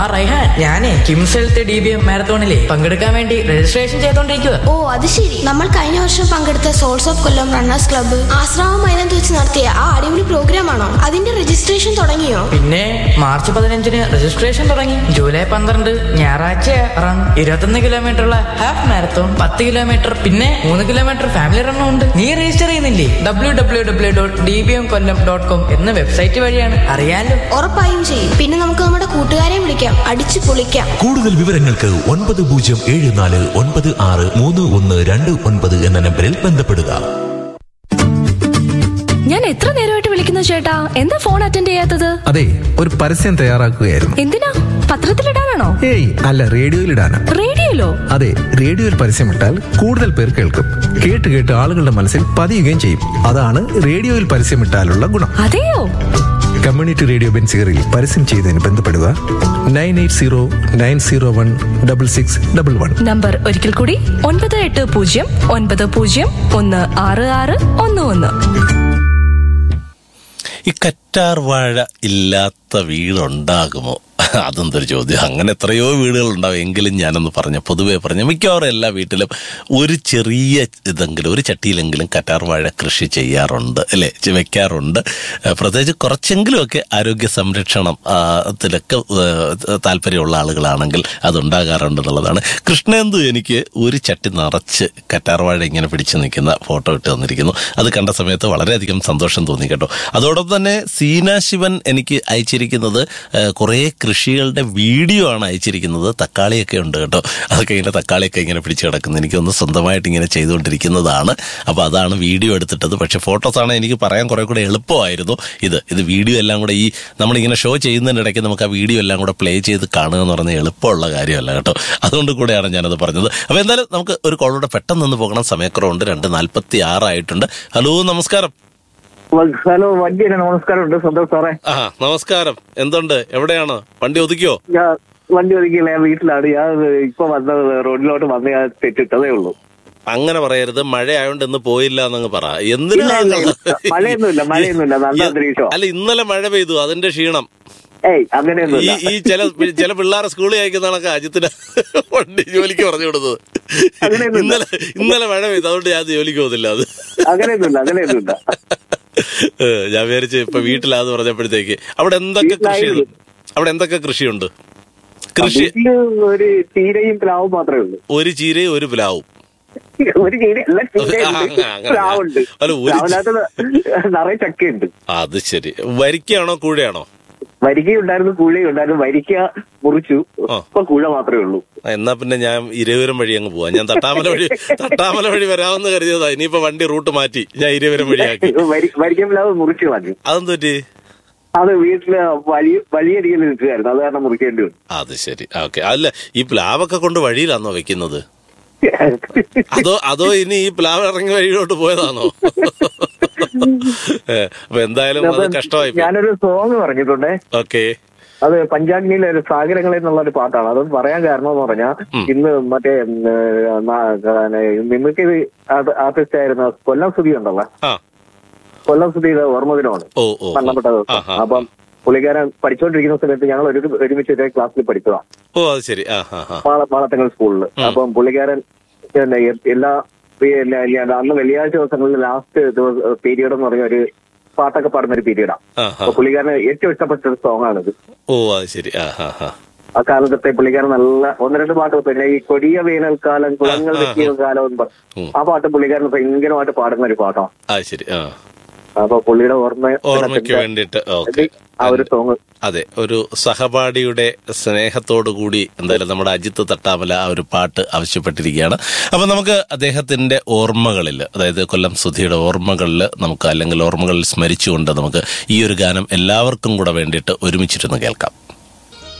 റൈഹാൻ ഞാനേ KIMS health D B M മാരത്തോണിലെ പങ്കെടുക്കാൻ വേണ്ടി രജിസ്ട്രേഷൻ ചെയ്തോണ്ടിരിക്കുക ഓ അത് ശരി നമ്മൾ കഴിഞ്ഞ വർഷം പങ്കെടുത്ത souls of Kollam runners club Asramam മൈതാനത്ത് വെച്ച് നടത്തിയ ആ അടിപൊളി പ്രോഗ്രാം ആണോ അതിന്റെ രജിസ്ട്രേഷൻ തുടങ്ങിയോ പിന്നെ മാർച്ച് പതിനഞ്ചിന് രജിസ്ട്രേഷൻ തുടങ്ങി ജൂലൈ പന്ത്രണ്ട് ഞായറാഴ്ച റൺ ഇരുപത്തൊന്ന് കിലോമീറ്റർ ഉള്ള ഹാഫ് മാരത്തോൺ പത്ത് കിലോമീറ്റർ പിന്നെ മൂന്ന് കിലോമീറ്റർ ഫാമിലി റണ്ണും ഉണ്ട് നീ രജിസ്റ്റർ ചെയ്യുന്നില്ലേ W W W dot D B M Kollam dot com എന്ന വെബ്സൈറ്റ് വഴിയാണ് അറിയാലോ ഉറപ്പായും ചെയ്യും പിന്നെ നമുക്ക് നമ്മുടെ കൂട്ടുകാരെ വിളിക്കാം അടിച്ചു പൊളിക്കാം കൂടുതൽ വിവരങ്ങൾക്ക് ഒൻപത് പൂജ്യം ഏഴ് നാല് ഒൻപത് ആറ് മൂന്ന് ഒന്ന് രണ്ട് ഒൻപത് എന്ന നമ്പറിൽ ബന്ധപ്പെടുക ഞാൻ എത്ര നേരമായിട്ട് വിളിക്കുന്നു ചേട്ടാ എന്താ ഫോൺ അറ്റൻഡ് ചെയ്യാത്തത് അതെ ഒരു പരസ്യം തയ്യാറാക്കുകയായിരുന്നു എന്തിനാ പത്രത്തിലിടാനാണോ ഏയ് അല്ല റേഡിയോയിലിടാനാ റേഡിയോയിലോ അതെ റേഡിയോയിൽ പരസ്യമിട്ടാൽ കൂടുതൽ പേർ കേൾക്കും കേട്ട് കേട്ട് ആളുകളുടെ മനസ്സിൽ പതിയുകയും ചെയ്യും അതാണ് റേഡിയോയിൽ പരസ്യമിട്ടാലുള്ള ഗുണം അതെയോ കമ്മ്യൂണിറ്റി റേഡിയോ ബെൻസിയറിൽ പരസ്യം ചെയ്തതിന് ബന്ധപ്പെടുക nine eight zero nine zero one double six double one number ഒരിക്കൽ കൂടി ഒൻപത് എട്ട് പൂജ്യം ഒൻപത് പൂജ്യം ഒന്ന് ആറ് ആറ് ഒന്ന് ഒന്ന് ഈ കറ്റാർ വാഴ ഇല്ലാത്ത വീടുണ്ടാകുമോ അതെന്തൊരു ചോദ്യം അങ്ങനെ എത്രയോ വീടുകൾ ഉണ്ടാവും എങ്കിലും ഞാനൊന്ന് പറഞ്ഞ പൊതുവെ പറഞ്ഞ മിക്കവാറും എല്ലാ വീട്ടിലും ഒരു ചെറിയ ഇതെങ്കിലും ഒരു ചട്ടിയിലെങ്കിലും കറ്റാർ വാഴ കൃഷി ചെയ്യാറുണ്ട് അല്ലേ ചെ- വെക്കാറുണ്ട് ഏഹ് പ്രത്യേകിച്ച് കുറച്ചെങ്കിലുമൊക്കെ ആരോഗ്യ സംരക്ഷണം ആ, ത്തിലൊക്കെ ഏഹ്, താല്പര്യമുള്ള ആളുകളാണെങ്കിൽ അതുണ്ടാകാറുണ്ട് എന്നുള്ളതാണ് കൃഷ്ണേന്ദു എനിക്ക് ഒരു ചട്ടി നിറച്ച് കറ്റാർ വാഴ ഇങ്ങനെ പിടിച്ചു നിൽക്കുന്ന ഫോട്ടോ ഇട്ട് തന്നിരിക്കുന്നു അത് കണ്ട സമയത്ത് വളരെയധികം സന്തോഷം തോന്നി കേട്ടോ അതോടൊപ്പം തന്നെ സീന ശിവൻ എനിക്ക് അയച്ചിരിക്കുന്നത് ഏഹ്, കുറേ കൃഷികളുടെ വീഡിയോ ആണ് അയച്ചിരിക്കുന്നത് തക്കാളിയൊക്കെ ഉണ്ട് കേട്ടോ അതൊക്കെ ഇങ്ങനെ തക്കാളിയൊക്കെ ഇങ്ങനെ പിടിച്ചു കിടക്കുന്നത് എനിക്കൊന്ന് സ്വന്തമായിട്ട് ഇങ്ങനെ ചെയ്തുകൊണ്ടിരിക്കുന്നതാണ് അപ്പോൾ അതാണ് വീഡിയോ എടുത്തിട്ടത് പക്ഷേ ഫോട്ടോസാണ് എനിക്ക് പറയാൻ കുറെ കൂടെ എളുപ്പമായിരുന്നു ഇത് ഇത് വീഡിയോ എല്ലാം കൂടെ ഈ നമ്മളിങ്ങനെ ഷോ ചെയ്യുന്നതിനിടയ്ക്ക് നമുക്ക് ആ വീഡിയോ എല്ലാം കൂടെ പ്ലേ ചെയ്ത് കാണുക എന്ന് പറഞ്ഞാൽ എളുപ്പമുള്ള കാര്യമല്ല കേട്ടോ അതുകൊണ്ട് കൂടെയാണ് ഞാനത് പറഞ്ഞത് അപ്പോൾ എന്തായാലും നമുക്ക് ഒരു കോളോടെ പെട്ടെന്ന് നിന്ന് പോകണം സമയക്കുറവുണ്ട് രണ്ട് നാൽപ്പത്തി ആറായിട്ടുണ്ട് ഹലോ നമസ്കാരം ഹലോ വണ്ടിയുടെ നമസ്കാരമുണ്ട് സന്തോഷ് സാറേ ആ നമസ്കാരം എന്തുണ്ട് എവിടെയാണ് വണ്ടി ഒതുക്കിയോ ഞാൻ വണ്ടി ഒതുക്കിയില്ല ഞാൻ വീട്ടിലാണ് ഞാൻ ഇപ്പൊ വന്നത് റോഡിലോട്ട് വന്ന് ഞാൻ തെറ്റിട്ടതേ ഉള്ളൂ അങ്ങനെ പറയരുത് മഴ ആയതുകൊണ്ട് ഇന്ന് പോയില്ല എന്നങ്ങ് പറ ഇല്ല, എന്തിനാ ഇല്ല, ഇല്ല. മഴയൊന്നുമില്ല, മഴയൊന്നുമില്ല. നല്ല അന്തരീക്ഷമാ. അല്ല ഇന്നലെ മഴ പെയ്തു അതിന്റെ ക്ഷീണം ഏയ് ഈ അങ്ങനെയൊന്നുമില്ല ഈ ചില ചില പിള്ളേരെ സ്കൂളിൽ അയക്കുന്ന കണക്ക് അജിത്തിന് വണ്ടി ജോലിക്ക് പറഞ്ഞു കൊടുത്തത് അങ്ങനെയൊന്നുമില്ല. ഇന്നലെ ഇന്നലെ മഴ പെയ്തു അതുകൊണ്ട് ഞാൻ ജോലിക്ക് പോകുന്നില്ല അത് അങ്ങനെയൊന്നുമില്ല അങ്ങനെയൊന്നുമില്ല ഏ, ഞാൻ വിചാരിച്ചു ഇപ്പൊ വീട്ടിലാന്ന് പറഞ്ഞപ്പോഴത്തേക്ക് അവിടെ എന്തൊക്കെ കൃഷിയുണ്ട് അവിടെ എന്തൊക്കെ കൃഷിയുണ്ട് കൃഷി വീട്ടില് ഒരു ചീരയും പ്ലാവും മാത്രമേ ഉള്ളൂ ഒരു ചീരയും ഒരു പ്ലാവും ഒരു ചീര എല്ലാ ആ, അങ്ങനെ, ചീരയുണ്ട് അങ്ങനെ. പ്ലാവുണ്ട് അല്ല, ഒരു പ്ലാവിനകത്ത് നിറയെ ചക്കയുണ്ട് അത് ശരി വരിക്കാണോ കൂഴയാണോ വരിക്കയുണ്ടായിരുന്നു കൂഴയും ഉണ്ടായിരുന്നു വരിക്ക മുറിച്ചു ആ. ഇപ്പൊ കൂഴ മാത്രമേ ഉള്ളൂ എന്നാ പിന്നെ ഞാൻ ഇരുവരം വഴി അങ്ങ് പോവാം ഞാൻ തട്ടാമല വഴി തട്ടാമല വഴി വരാമെന്ന് കരുതിയതാ ഇനിയിപ്പോ വണ്ടി റൂട്ട് മാറ്റി ഞാൻ ഇരുവരം വഴിയാക്കി വരി- വരിക്ക പ്ലാവ് മുറിച്ചു മാറ്റി അതെന്ത് പറ്റി അത് വീട്ടില് വലിയ വലിയരികിൽ നിൽക്കുകയായിരുന്നു അത് കാരണം മുറിക്കേണ്ടി വന്നു അത് ശരി ഓക്കെ അല്ല ഈ പ്ലാവൊക്കെ കൊണ്ട് വഴിയിലാണോ വെക്കുന്നത് അതോ അതോ ഇനി ഈ പ്ലാവ് ഇറങ്ങി വഴിയിലോട്ട് പോയതാണോ ഏ, അപ്പൊ എന്തായാലും അത് കഷ്ടമായി ഞാനൊരു സോങ് പറഞ്ഞിട്ടുണ്ടേ ഓക്കെ അത് പഞ്ചാഗ്നിയിലെ ഒരു സാഗരങ്ങൾ എന്നുള്ള ഒരു പാട്ടാണ് അത് പറയാൻ കാരണം എന്ന് പറഞ്ഞാൽ ഇന്ന് മറ്റേ മിമിക്ക് ആർട്ടിസ്റ്റ് ആയിരുന്ന കൊല്ലം സുധി ഉണ്ടല്ലോ ആ കൊല്ലം സുധിയുടെ ഓർമ്മ ദിനമാണ് ഓ ഓ ഓ. മരണപ്പെട്ട ആ, ദിവസം ആ, അപ്പം പുള്ളിക്കാരൻ പഠിച്ചുകൊണ്ടിരിക്കുന്ന സമയത്ത് ഞങ്ങൾ ഒരു ഒരുമിച്ച് ഒരേ ക്ലാസ്സിൽ പഠിച്ചതാണ് ഓ അത് ശരി ആ ആ ആ മാളത്തങ്ങൾ സ്കൂളിൽ അപ്പം പുള്ളിക്കാരൻ പിന്നെ എ- എല്ലാ ഈ എല്ലാ- എല്ലാ- അന്ന് വെള്ളിയാഴ്ച ദിവസങ്ങളിൽ ലാസ്റ്റ് പീരീഡ് എന്ന് പറഞ്ഞ ഒരു പാട്ടൊക്കെ പാടുന്ന ഒരു പീരീഡാണ് ആ ആ അപ്പൊ പുള്ളിക്കാരന് ഏറ്റവും ഇഷ്ടപ്പെട്ട ഒരു സോങ് ആണിത് ഓ അത് ശരി ആ ആ ആ ആ കാലത്തെ പുള്ളിക്കാരൻ നല്ല ഒന്ന് രണ്ട് പാട്ട് പിന്നെ ഈ കൊടിയ വേനൽക്കാലം കുളങ്ങൾ വെക്കിയ കാലം എന്ന് പറ- ആ പാട്ട് പുള്ളിക്കാരൻ ഭയങ്കരമായിട്ട് പാടുന്ന ഒരു പാട്ടാണ് അത് ശരി ആ അപ്പൊ പുള്ളിയുടെ ഓർമ്മ ഓർമ്മയ്ക്ക് വേണ്ടിയിട്ട് ഓക്കെ ആ ഒരു സോങ് അതെ ഒരു സഹപാഠിയുടെ സ്നേഹത്തോടു കൂടി എന്തായാലും നമ്മുടെ അജിത്ത് തട്ടാമല ആ ഒരു പാട്ട് ആവശ്യപ്പെട്ടിരിക്കുകയാണ് അപ്പൊ നമുക്ക് അദ്ദേഹത്തിന്റെ ഓർമ്മകളിൽ അതായത് കൊല്ലം സുധിയുടെ ഓർമ്മകളിൽ നമുക്ക് അല്ലെങ്കിൽ ഓർമ്മകളിൽ സ്മരിച്ചുകൊണ്ട് നമുക്ക് ഈ ഒരു ഗാനം എല്ലാവർക്കും കൂടെ വേണ്ടിയിട്ട് ഒരുമിച്ചിരുന്ന് കേൾക്കാം